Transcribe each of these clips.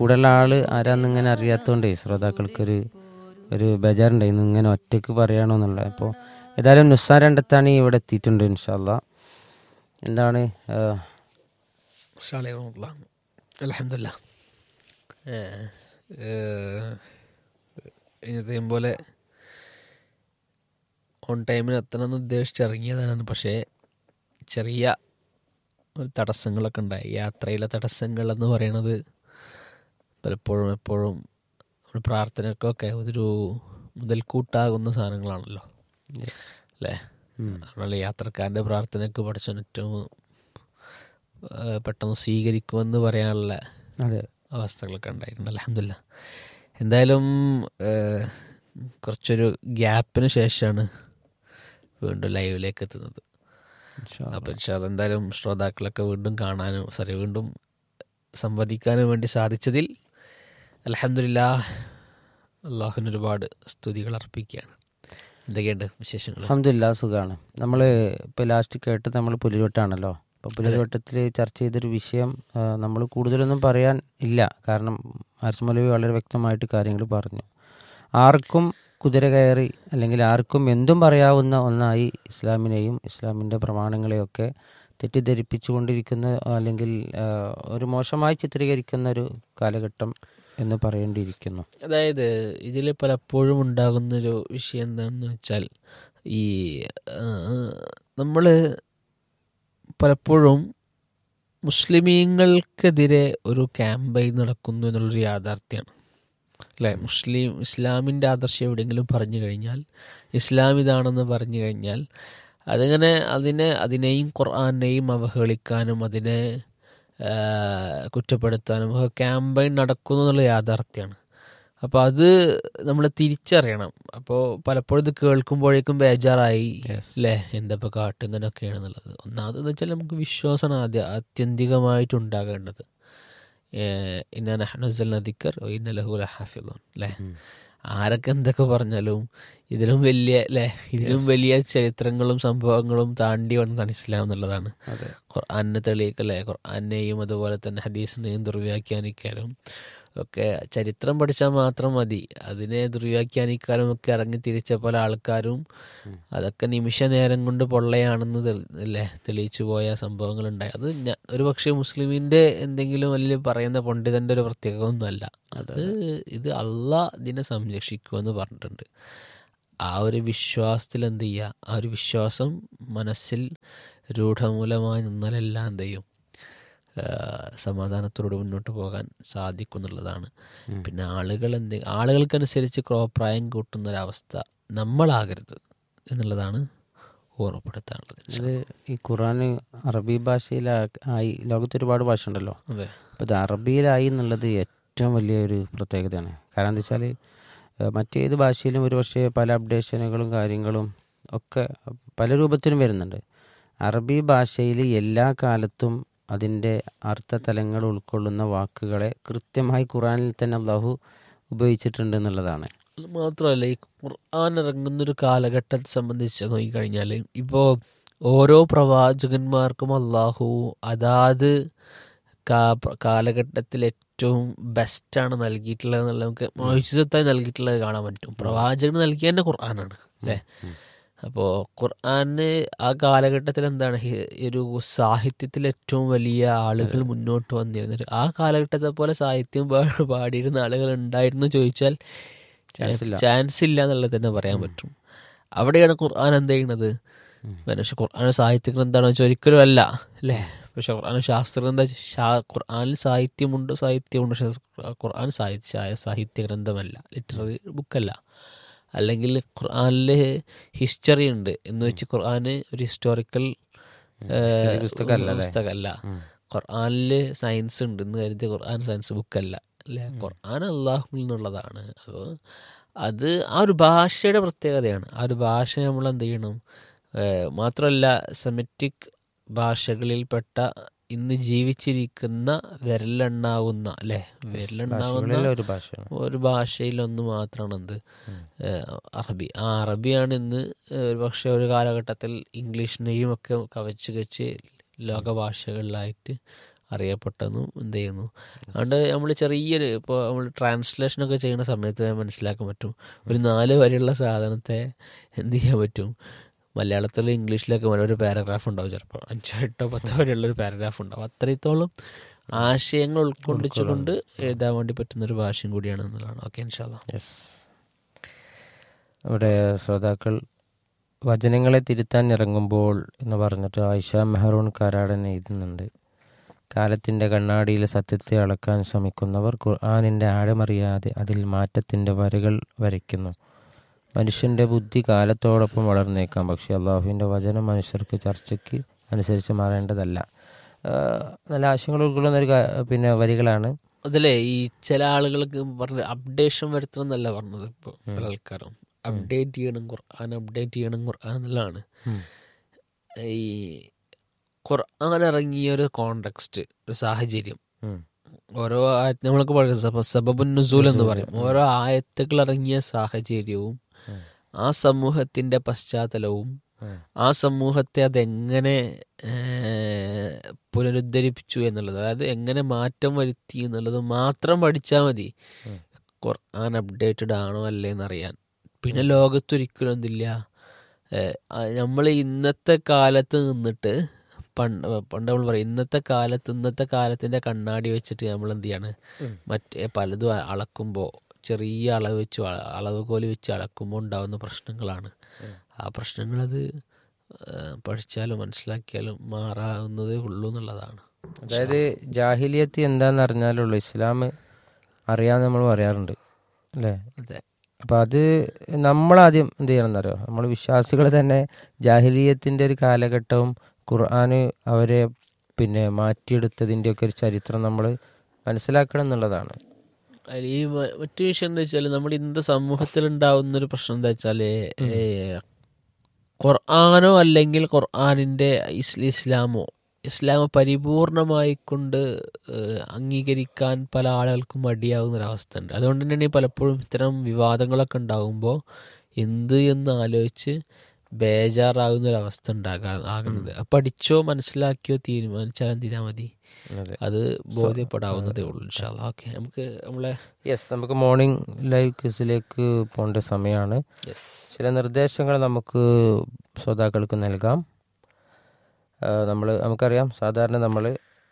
കൂടെയുള്ള ആള് ആരാന്ന് ഇങ്ങനെ അറിയാത്തതുകൊണ്ടേ ശ്രോതാക്കൾക്കൊരു ഒരു ബേജാറുണ്ടായിരുന്നു ഇങ്ങനെ ഒറ്റക്ക് പറയണോ എന്നുള്ളത് അപ്പോൾ ഏതായാലും നുസാർ രണ്ടത്താണ് ഇവിടെ എത്തിയിട്ടുണ്ട് ഇൻഷാല്ല എന്താണ് ആ, അലഹമില്ല ഇന്നത്തെയും പോലെ ഓൺ ടൈമിന് എത്തണമെന്ന് ഉദ്ദേശിച്ച് ഇറങ്ങിയതാണ് പക്ഷേ ചെറിയ ഒരു തടസ്സങ്ങളൊക്കെ ഉണ്ടായി യാത്രയിലെ തടസ്സങ്ങൾ എന്ന് പറയണത് പലപ്പോഴും എപ്പോഴും നമ്മൾ പ്രാർത്ഥനക്കൊക്കെ ഒരു മുതൽക്കൂട്ടാകുന്ന സാധനങ്ങളാണല്ലോ അല്ലേ ഉം. അതുപോലെ യാത്രക്കാരൻ്റെ പ്രാർത്ഥനയ്ക്ക് പഠിച്ചാൽ ഏറ്റവും ആ, പെട്ടെന്ന് സ്വീകരിക്കുമെന്ന് പറയാനുള്ള അതെ അവസ്ഥകളൊക്കെ ഉണ്ടായിട്ടുണ്ട് അലഹമില്ല എന്തായാലും ആ, കുറച്ചൊരു ഗ്യാപ്പിന് ശേഷമാണ് വീണ്ടും ലൈവിലേക്ക് എത്തുന്നത് ഇൻഷാ അപ്പം പക്ഷെ അതെന്തായാലും ശ്രോതാക്കളൊക്കെ വീണ്ടും കാണാനും സോറി വീണ്ടും സംവദിക്കാനും വേണ്ടി സാധിച്ചതിൽ അലഹമില്ല അള്ളാഹുവിന് ഒരുപാട് സ്തുതികൾ അർപ്പിക്കുകയാണ് എന്തൊക്കെയുണ്ട് വിശേഷങ്ങൾ അഹമ്മദില്ല സുഖമാണ് നമ്മൾ ഇപ്പോൾ ലാസ്റ്റ് കേട്ടത് നമ്മൾ പുലിവട്ടാണല്ലോ അപ്പോൾ പുലിവട്ടത്തിൽ ചർച്ച ചെയ്തൊരു വിഷയം നമ്മൾ കൂടുതലൊന്നും പറയാൻ ഇല്ല കാരണം ആർസ് മൗലവി വളരെ വ്യക്തമായിട്ട് കാര്യങ്ങൾ പറഞ്ഞു ആർക്കും കുതിര കയറി അല്ലെങ്കിൽ ആർക്കും എന്തും പറയാവുന്ന ഒന്നായി ഇസ്ലാമിനെയും ഇസ്ലാമിൻ്റെ പ്രമാണങ്ങളെയൊക്കെ തെറ്റിദ്ധരിപ്പിച്ചുകൊണ്ടിരിക്കുന്ന അല്ലെങ്കിൽ ആ, ഒരു മോശമായി ചിത്രീകരിക്കുന്ന ഒരു കാലഘട്ടം എന്ന് പറയേണ്ടിയിരിക്കുന്നു അതായത് ഇതിൽ പലപ്പോഴും ഉണ്ടാകുന്നൊരു വിഷയം എന്താണെന്ന് വെച്ചാൽ ഈ നമ്മൾ പലപ്പോഴും മുസ്ലിമീങ്ങൾക്കെതിരെ ഒരു ക്യാമ്പയിൻ നടക്കുന്നു എന്നുള്ളൊരു യാഥാർത്ഥ്യമാണ് അല്ലേ മുസ്ലിം ഇസ്ലാമിൻ്റെ ആദർശം എവിടെയെങ്കിലും പറഞ്ഞു കഴിഞ്ഞാൽ ഇസ്ലാം ഇതാണെന്ന് പറഞ്ഞു കഴിഞ്ഞാൽ അതിങ്ങനെ അതിനെ അതിനെയും ഖുർആാനെയും അവഹേളിക്കാനും അതിനെ ആ, കുറ്റപ്പെടുത്താനും ഒക്കെ ക്യാമ്പയിൻ നടക്കുന്നു എന്നുള്ള യാഥാർത്ഥ്യമാണ് അപ്പോൾ അത് നമ്മൾ തിരിച്ചറിയണം അപ്പോൾ പലപ്പോഴും ഇത് കേൾക്കുമ്പോഴേക്കും ബേജാറായി അല്ലേ എന്താ ഇപ്പോൾ കാട്ടുന്നതിനൊക്കെയാണെന്നുള്ളത് ഒന്നാമതെന്ന് വെച്ചാൽ നമുക്ക് വിശ്വാസമാണ് ആദ്യം ആത്യന്തികമായിട്ട് ഉണ്ടാകേണ്ടത് ഇന്ന നഹ്നുസൽ ദിക്കർ ഇന്ന ലഹുല ഹാഫിദോൻ അല്ലേ ആരൊക്കെ എന്തൊക്കെ പറഞ്ഞാലും ഇതിലും വലിയ അല്ലേ ഇതിലും വലിയ ചരിത്രങ്ങളും സംഭവങ്ങളും താണ്ടി വന്നതാണ് ഇസ്ലാം എന്നുള്ളതാണ് ഖുർആാനെ തെളിയിക്കല്ലേ ഖുർആാനെയും അതുപോലെ തന്നെ ഹദീസിനെയും ദുർവ്യാഖ്യാനിക്കാനും ഒക്കെ ചരിത്രം പഠിച്ചാൽ മാത്രം മതി അതിനെ ദുർവ്യാഖ്യാനിക്കാനും ഒക്കെ ഇറങ്ങി തിരിച്ച പല ആൾക്കാരും അതൊക്കെ നിമിഷ നേരം കൊണ്ട് പൊള്ളയാണെന്ന് തെളി- അല്ലേ തെളിയിച്ചു പോയ സംഭവങ്ങളുണ്ടായി അത് ഞാ- ഒരു പക്ഷേ മുസ്ലിമിൻ്റെ എന്തെങ്കിലും വലിയ പറയുന്ന പണ്ഡിതൻ്റെ ഒരു പ്രത്യേകത ഒന്നുമല്ല അത് ഇത് അള്ളാഹ് ഇതിനെ സംരക്ഷിക്കുമെന്ന് പറഞ്ഞിട്ടുണ്ട് ആ ഒരു വിശ്വാസത്തിൽ എന്ത് ചെയ്യുക ആ ഒരു വിശ്വാസം മനസ്സിൽ രൂഢമൂലമായി നിന്നാലെല്ലാം എന്ത് ചെയ്യും ആ, സമാധാനത്തോടെ മുന്നോട്ട് പോകാൻ സാധിക്കും എന്നുള്ളതാണ് പിന്നെ ആളുകൾ എന്ത് ആളുകൾക്കനുസരിച്ച് ക്രോപ്രായം കൂട്ടുന്ന ഒരവസ്ഥ നമ്മളാകരുത് എന്നുള്ളതാണ് ഓർമ്മപ്പെടുത്താനുള്ളത് ഇത് ഈ ഖുറാൻ അറബി ഭാഷയിൽ ആയി ലോകത്ത് ഒരുപാട് ഭാഷ ഉണ്ടല്ലോ അതെ അപ്പോൾ ഇത് അറബിയിലായി എന്നുള്ളത് ഏറ്റവും വലിയൊരു പ്രത്യേകതയാണ് കാരണം എന്താ വെച്ചാൽ മറ്റേത് ഭാഷയിലും ഒരു പക്ഷേ പല അപ്ഡേഷനുകളും കാര്യങ്ങളും ഒക്കെ പല രൂപത്തിലും വരുന്നുണ്ട് അറബി ഭാഷയിൽ എല്ലാ കാലത്തും അതിൻ്റെ അർത്ഥതലങ്ങൾ ഉൾക്കൊള്ളുന്ന വാക്കുകളെ കൃത്യമായി ഖുറാനിൽ തന്നെ അള്ളാഹു ഉപയോഗിച്ചിട്ടുണ്ട് എന്നുള്ളതാണ് അത് മാത്രമല്ല ഈ ഖുർആൻ ഇറങ്ങുന്നൊരു കാലഘട്ടത്തെ സംബന്ധിച്ച് നോക്കിക്കഴിഞ്ഞാൽ ഇപ്പോൾ ഓരോ പ്രവാചകന്മാർക്കും അള്ളാഹു അതാത് കാ- കാലഘട്ടത്തിൽ ഏറ്റവും ബെസ്റ്റാണ് നൽകിയിട്ടുള്ളത് എന്നുള്ള നമുക്ക് മോചിതത്തായി നൽകിയിട്ടുള്ളത് കാണാൻ പറ്റും പ്രവാചകന് നൽകിയ തന്നെ ഖുർആനാണ് അല്ലേ അപ്പോൾ ഖുർആന് ആ കാലഘട്ടത്തിൽ എന്താണ് ഹി- ഒരു സാഹിത്യത്തിൽ ഏറ്റവും വലിയ ആളുകൾ മുന്നോട്ട് വന്നിരുന്നത് ആ കാലഘട്ടത്തെ പോലെ സാഹിത്യം പാ- പാടിയിരുന്ന ആളുകൾ ഉണ്ടായിരുന്നു ചോദിച്ചാൽ ചാൻസ് ഇല്ല എന്നുള്ളത് തന്നെ പറയാൻ പറ്റും അവിടെയാണ് ഖുർആൻ എന്ത് ചെയ്യുന്നത് മനുഷ്യ ഖുർആൻ സാഹിത്യ ഗ്രന്ഥമാണോ വെച്ചാൽ ഒരിക്കലും അല്ല അല്ലേ പക്ഷെ ഖുർആൻ ശാസ്ത്രഗ്രന്ഥ ശാ- ഖുർആനിൽ സാഹിത്യമുണ്ട് സാഹിത്യമുണ്ട് പക്ഷെ ഖുർആൻ സാഹിത്യ സാഹിത്യ ഗ്രന്ഥമല്ല ലിറ്റററി ബുക്കല്ല അല്ലെങ്കിൽ ഖുർആനിൽ ഹിസ്റ്ററി ഉണ്ട് എന്ന് വെച്ച് ഖുർആന് ഒരു ഹിസ്റ്റോറിക്കൽ history പുസ്തകമല്ല അല്ലേ? പുസ്തകമല്ല ഖുർആനിൽ സയൻസ് ഉണ്ട് എന്ന് കരുതി ഖുർആൻ സയൻസ് ബുക്കല്ല അല്ലേ ഖുർആൻ അള്ളാഹുൽ നിന്നുള്ളതാണ് അപ്പോൾ അത് ആ ഒരു ഭാഷയുടെ പ്രത്യേകതയാണ് ആ ഒരു ഭാഷ നമ്മൾ എന്ത് ചെയ്യണം ഏഹ് മാത്രമല്ല സെമറ്റിക് ഭാഷകളിൽപ്പെട്ട ഇന്ന് ജീവിച്ചിരിക്കുന്ന വിരലെണ്ണാവുന്ന അല്ലേ വിരലെണ്ണാവുന്ന ഭാഷകളിലെ ഒരു ഭാഷയാണ് ഒരു ഭാഷയിലൊന്ന് മാത്രമാണ് എന്ത് ഏഹ് അറബി ആ അറബിയാണ് ഇന്ന് ഏഹ് ഒരു പക്ഷേ ഒരു കാലഘട്ടത്തിൽ ഇംഗ്ലീഷിനെയും ഒക്കെ കവച്ച് കച്ച് ലോക ഭാഷകളിലായിട്ട് അറിയപ്പെട്ടെന്നും എന്ത് ചെയ്യുന്നു അതുകൊണ്ട് നമ്മൾ ചെറിയൊരു ഇപ്പോൾ നമ്മൾ ട്രാൻസ്ലേഷനൊക്കെ ചെയ്യുന്ന സമയത്ത് മനസ്സിലാക്കാൻ പറ്റും ഒരു നാല് വരെയുള്ള സാധനത്തെ എന്ത് ചെയ്യാൻ പറ്റും മലയാളത്തിൽ ഇംഗ്ലീഷിലൊക്കെ ഒരു പാരഗ്രാഫ് ഉണ്ടാവും ചിലപ്പോൾ അഞ്ചോ എട്ടോ പത്തോ വരെയുള്ള ഒരു പാരഗ്രാഫ് ഉണ്ടാവും അത്രത്തോളം ആശയങ്ങൾ ഉൾക്കൊള്ളിച്ചുകൊണ്ട് എഴുതാൻ വേണ്ടി പറ്റുന്ന ഒരു ഭാഷയും കൂടിയാണ് എന്നുള്ളതാണ് ഓക്കെ ഇൻഷാല്ല യെസ് ഇവിടെ ശ്രോതാക്കൾ വചനങ്ങളെ തിരുത്താൻ ഇറങ്ങുമ്പോൾ എന്ന് പറഞ്ഞിട്ട് ആയിഷ മെഹറൂൺ കാരാടൻ എഴുതുന്നുണ്ട് കാലത്തിൻ്റെ കണ്ണാടിയിൽ സത്യത്തെ അളക്കാൻ ശ്രമിക്കുന്നവർ ഖുർആാനിൻ്റെ ആഴമറിയാതെ അതിൽ മാറ്റത്തിൻ്റെ വരകൾ വരയ്ക്കുന്നു മനുഷ്യൻ്റെ ബുദ്ധി കാലത്തോടൊപ്പം വളർന്നേക്കാം പക്ഷേ അള്ളാഹുവിൻ്റെ വചനം മനുഷ്യർക്ക് ചർച്ചയ്ക്ക് അനുസരിച്ച് മാറേണ്ടതല്ല ആ, നല്ല ആശയങ്ങൾ ഉൾക്കൊള്ളുന്ന ഒരു കാ- പിന്നെ വരികളാണ് അതിലെ ഈ ചില ആളുകൾക്ക് പറഞ്ഞ അപ്ഡേഷൻ വരുത്തണം എന്നല്ല പറഞ്ഞത് ഇപ്പോൾ പല ആൾക്കാരും അപ്ഡേറ്റ് ചെയ്യണം ഖുർആൻ അപ്ഡേറ്റ് ചെയ്യണം ഖുർആൻ എന്നുള്ളതാണ് ഈ ഖുർആൻ ഇറങ്ങിയ ഒരു കോണ്ടെക്സ്റ്റ് ഒരു സാഹചര്യം ഉം. ഓരോ ആയത്ത് നമ്മളൊക്കെ പറയുന്നത് സബബുൻ നുസൂൽ എന്ന് പറയും ഓരോ ആയത്തുകൾ ഇറങ്ങിയ സാഹചര്യവും ആ സമൂഹത്തിന്റെ പശ്ചാത്തലവും ഉം. ആ സമൂഹത്തെ അതെങ്ങനെ ഏഹ്, പുനരുദ്ധരിപ്പിച്ചു എന്നുള്ളത് അതായത് എങ്ങനെ മാറ്റം വരുത്തി എന്നുള്ളത് മാത്രം പഠിച്ചാൽ മതി ഉം. ഖുർആൻ അപ്ഡേറ്റഡ് ആണോ അല്ലേ എന്നറിയാൻ പിന്നെ ലോകത്തൊരിക്കലും എന്തില്ല നമ്മൾ ഇന്നത്തെ കാലത്ത് നിന്നിട്ട് പണ്ട് പണ്ട് നമ്മൾ പറയും ഇന്നത്തെ കാലത്ത് ഇന്നത്തെ കാലത്തിന്റെ കണ്ണാടി വെച്ചിട്ട് നമ്മൾ എന്ത് ചെയ്യാണ് ഉം. മറ്റേ പലതും അളക്കുമ്പോൾ ചെറിയ അളവ് വെച്ച് അള- അളവ് കോല് വെച്ച് അളക്കുമ്പോൾ ഉണ്ടാകുന്ന പ്രശ്നങ്ങളാണ് ആ പ്രശ്നങ്ങളത് ഏഹ്, പഠിച്ചാലും മനസ്സിലാക്കിയാലും മാറാവുന്നതേ ഉള്ളൂ എന്നുള്ളതാണ് അതായത് ജാഹിലിയത്ത് എന്താന്ന് അറിഞ്ഞാലുള്ളൂ ഇസ്ലാം അറിയാന്ന് നമ്മൾ പറയാറുണ്ട് അല്ലേ അതെ അപ്പം അത് നമ്മളാദ്യം എന്ത് ചെയ്യണം എന്നറിയോ നമ്മൾ വിശ്വാസികൾ തന്നെ ജാഹിലിയത്തിൻ്റെ ഒരു കാലഘട്ടവും ഖുർആന് അവരെ പിന്നെ മാറ്റിയെടുത്തതിൻ്റെ ഒക്കെ ഒരു ചരിത്രം നമ്മൾ മനസ്സിലാക്കണം എന്നുള്ളതാണ് അതിൽ ഈ മ- മറ്റു വിഷയം എന്താ വെച്ചാൽ നമ്മുടെ ഇന്നത്തെ സമൂഹത്തിൽ ഉണ്ടാവുന്ന ഒരു പ്രശ്നം എന്താ വെച്ചാല് ഖുർആാനോ അല്ലെങ്കിൽ ഖുർആാനിന്റെ ഇസ് ഇസ്ലാമോ ഇസ്ലാം പരിപൂർണമായി കൊണ്ട് ഏഹ്, അംഗീകരിക്കാൻ പല ആളുകൾക്കും മടിയാകുന്ന ഒരവസ്ഥ ഉണ്ട് അതുകൊണ്ട് തന്നെയാണ് ഈ പലപ്പോഴും ഇത്തരം വിവാദങ്ങളൊക്കെ ഉണ്ടാകുമ്പോൾ എന്ത് എന്ന് ആലോചിച്ച് ബേജാറാകുന്ന ഒരു അവസ്ഥ ഉണ്ടാകാ ആകുന്നത് അത് പഠിച്ചോ മനസ്സിലാക്കിയോ തീരുമാനിച്ചാൽ എന്തിനാ മതി അതെ അത് ബോധ്യപ്പെടാവുന്നതേ ഉള്ളൂ ഇൻഷാല്ലാ ഓക്കെ നമുക്ക് നമ്മളെ യെസ് നമുക്ക് മോർണിംഗ് ലൈവ് ക്വിസിലേക്ക് പോകേണ്ട സമയമാണ് യെസ് ചില നിർദ്ദേശങ്ങൾ നമുക്ക് ശ്രോതാക്കൾക്ക് നൽകാം നമ്മൾ നമുക്കറിയാം സാധാരണ നമ്മൾ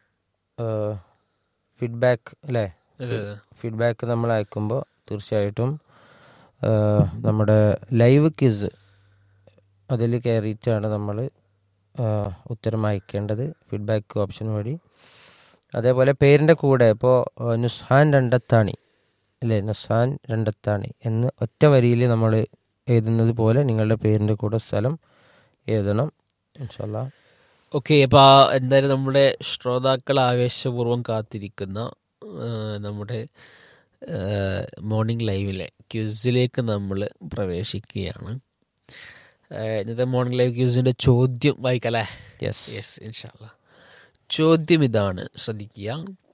ഫീഡ്ബാക്ക് അല്ലേ ഫീഡ്ബാക്ക് നമ്മൾ അയക്കുമ്പോൾ തീർച്ചയായിട്ടും ആ, നമ്മുടെ ലൈവ് ക്വിസ് അതിൽ കയറിയിട്ടാണ് നമ്മൾ ഉത്തരം അയക്കേണ്ടത് ഫീഡ്ബാക്ക് ഓപ്ഷൻ വഴി അതേപോലെ പേരിൻ്റെ കൂടെ ഇപ്പോൾ നുസ്ഹാൻ രണ്ടത്താണി അല്ലേ നുസ്ഹാൻ രണ്ടത്താണി എന്ന് ഒറ്റ വരിയിൽ നമ്മൾ എഴുതുന്നത് പോലെ നിങ്ങളുടെ പേരിൻ്റെ കൂടെ സ്ഥലം എഴുതണം ഇൻഷാല്ലാ ഓക്കെ അപ്പോൾ എന്തായാലും നമ്മുടെ ശ്രോതാക്കൾ ആവേശപൂർവ്വം കാത്തിരിക്കുന്ന ആ, നമ്മുടെ മോർണിംഗ് ലൈവിലെ ക്യൂസിലേക്ക് നമ്മൾ പ്രവേശിക്കുകയാണ് ആ, ഇന്നത്തെ മോർണിംഗ് ലൈവ് ക്യൂസിൻ്റെ ചോദ്യം വായിക്കല്ലേ യെസ് യെസ് ഇൻഷാല്ല ചോദ്യം ഇതാണ് ശ്രദ്ധിക്കുക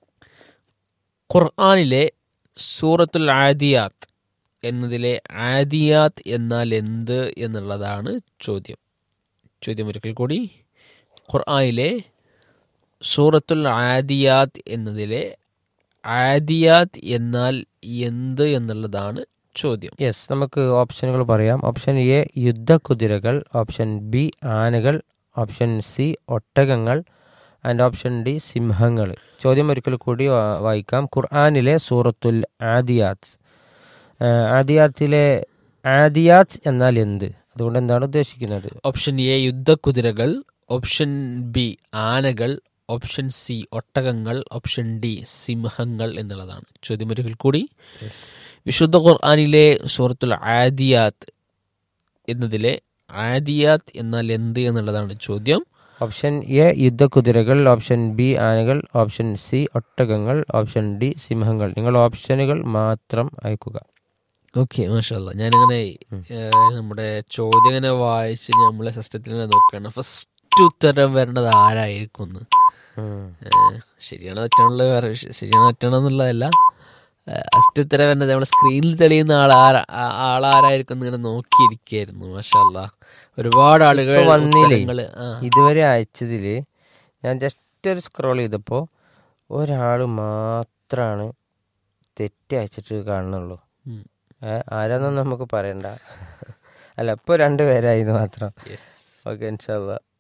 ഖുർആാനിലെ സൂറത്തുൽ ആദിയാത്ത് എന്നതിലെ ആദിയാത്ത് എന്നാൽ എന്ത് എന്നുള്ളതാണ് ചോദ്യം ചോദ്യം ഒരിക്കൽ കൂടി ഖുർആാനിലെ സൂറത്തുൽ ആദിയാത്ത് എന്നതിലെ ആദിയാത്ത് എന്നാൽ എന്ത് എന്നുള്ളതാണ് ചോദ്യം യെസ് നമുക്ക് ഓപ്ഷനുകൾ പറയാം ഓപ്ഷൻ എ യുദ്ധക്കുതിരകൾ ഓപ്ഷൻ ബി ആനകൾ ഓപ്ഷൻ സി ഒട്ടകങ്ങൾ ആൻഡ് ഓപ്ഷൻ ഡി സിംഹങ്ങൾ ചോദ്യം ഒരിക്കൽ കൂടി വാ- വായിക്കാം ഖുർആാനിലെ സൂറത്തുൽ ആദിയാത്ത് ആ, ആദിയാത്തിലെ ആദിയാത്ത് എന്നാൽ എന്ത് അതുകൊണ്ട് എന്താണ് ഉദ്ദേശിക്കുന്നത് ഓപ്ഷൻ എ യുദ്ധക്കുതിരകൾ ഓപ്ഷൻ ബി ആനകൾ ഓപ്ഷൻ സി ഒട്ടകങ്ങൾ ഓപ്ഷൻ ഡി സിംഹങ്ങൾ എന്നുള്ളതാണ് ചോദ്യം ഒരിക്കൽ കൂടി വിശുദ്ധ ഖുർആാനിലെ സൂറത്തുൽ ആദിയാത്ത് എന്നതിലെ ആദിയാത്ത് എന്നാൽ എന്ത് എന്നുള്ളതാണ് ചോദ്യം ഓപ്ഷൻ എ യുദ്ധക്കുതിരകൾ ഓപ്ഷൻ ബി ആനകൾ ഓപ്ഷൻ സി ഒട്ടകങ്ങൾ ഓപ്ഷൻ ഡി സിംഹങ്ങൾ നിങ്ങൾ ഓപ്ഷനുകൾ മാത്രം അയക്കുക ഓക്കെ മാഷല്ല ഞാനിങ്ങനെ ഏഹ്, നമ്മുടെ ചോദ്യം ഇങ്ങനെ വായിച്ച് നമ്മളെ സിസ്റ്റത്തിൽ ഇങ്ങനെ നോക്കുകയാണ് ഫസ്റ്റ് ഉത്തരം വരേണ്ടത് ആരായിരിക്കും എന്ന് ഉം. ഏഹ്, ശരിയാണോ തെറ്റാണുള്ള വേറെ വിഷയം ശരിയാണോ തെറ്റാണോ എന്നുള്ളതല്ല ഫസ്റ്റ് ഉത്തരം വരുന്നത് നമ്മുടെ സ്ക്രീനിൽ തെളിയുന്ന ആൾ ആളാരായിരിക്കും എന്ന് ഇങ്ങനെ നോക്കിയിരിക്കായിരുന്നു മാഷല്ല ഒരുപാട് ആളുകൾ ഇപ്പൊ വന്നില്ലേ? ഉത്തരങ്ങള്, ആ, ഇതുവരെ അയച്ചതിൽ ഞാൻ ജസ്റ്റ് ഒരു സ്ക്രോൾ ചെയ്തപ്പോൾ ഒരാൾ മാത്രമാണ് തെറ്റ് അയച്ചിട്ട് കാണുന്നുള്ളൂ ഉം. ഏ, ആരാന്നൊന്നും നമുക്ക് പറയണ്ട അല്ല ഇപ്പോൾ രണ്ട് പേരായിരുന്നു മാത്രം യെസ് ഓക്കെ ഇൻഷാല്ല